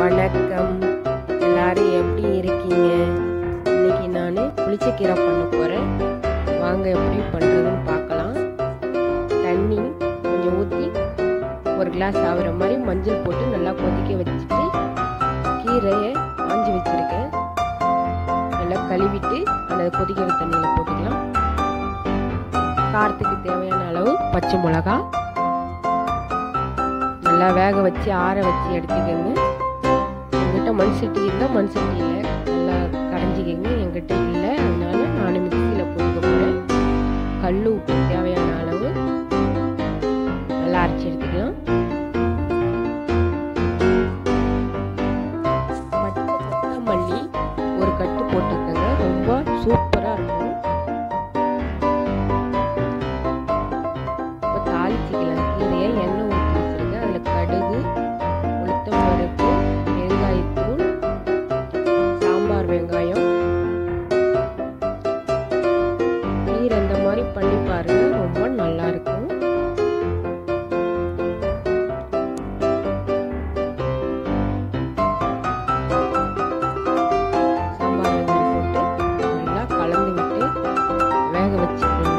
வணக்கம் எல்லாரும் எப்படி இருக்கீங்க இன்னைக்கு நான் புளிச்சக்கீரை பண்ண போகிறேன் வாங்க எப்படி பண்ணுறதுன்னு பார்க்கலாம் தண்ணி கொஞ்சம் ஊற்றி ஒரு கிளாஸ் ஆகுற மாதிரி மஞ்சள் போட்டு நல்லா கொதிக்க வச்சுட்டு கீரையை ஆஞ்சி வச்சுருக்கேன் நல்லா கழுவிட்டு அந்த கொதிக்கிற தண்ணியில் போட்டுக்கலாம் காரத்துக்கு தேவையான அளவு பச்சை மிளகா நல்லா வேக வச்சு ஆற வச்சு எடுத்துக்கோங்க எங்கிட்ட மண் சட்டி இருந்தால் மண் சட்டியில் நல்லா கடைஞ்சிக்கோங்க எங்கிட்ட இல்லை அதனால நான் மிக்சியில் போட்டுக்க போகிறேன் கல் உப்பு தேவையான அளவு நல்லா அரைச்சி எடுத்துக்கலாம் பச்சை கொத்தமல்லி ஒரு கட்டு போட்டுக்கோங்க ரொம்ப சூப்பராக இருக்கும் இப்போ தாளிச்சிக்கலாம் கீரையை எண்ணெய் ஊற்றி வச்சுருக்கேன் அதில் கடுகு உளுத்தம் பருப்பு வெங்காயத்தூள் சாம்பார் வெங்காயம் கீரை இந்த மாதிரி பண்ணி பாருங்க ரொம்ப நல்லா இருக்கும் சாம்பார் வெங்காயம் போட்டு நல்லா கலந்து விட்டு வேக வச்சுக்கோங்க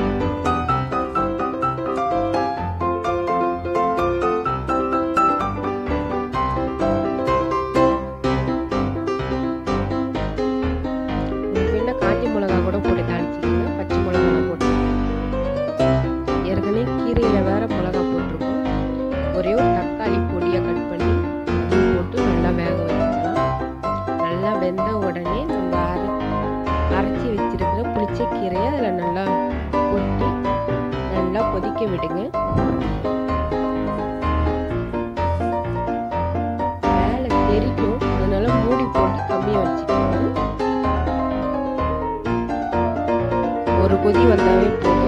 என்ன காஞ்சி மிளகா கூட போட்டு தாளிச்சிங்கன்னா பச்சை மிளகா போட்டு ஏற்கனவே கீரையில் வேற மிளகா போட்டிருக்கோம் ஒரே ஒரு தக்காளி பொடியாக கட் பண்ணி அதையும் போட்டு நல்லா வேக வச்சுக்கலாம் நல்லா வெந்த உடனே நம்ம அரை அரைச்சி வச்சிருக்கிற புளிச்ச கீரையை அதில் நல்லா கொட்டி நல்லா கொதிக்க விடுங்க மேலே தெரிக்கும் அதனால மூடி போட்டு கம்மியாக வச்சுக்கணும் ஒரு கொதி வந்தாவே போதும்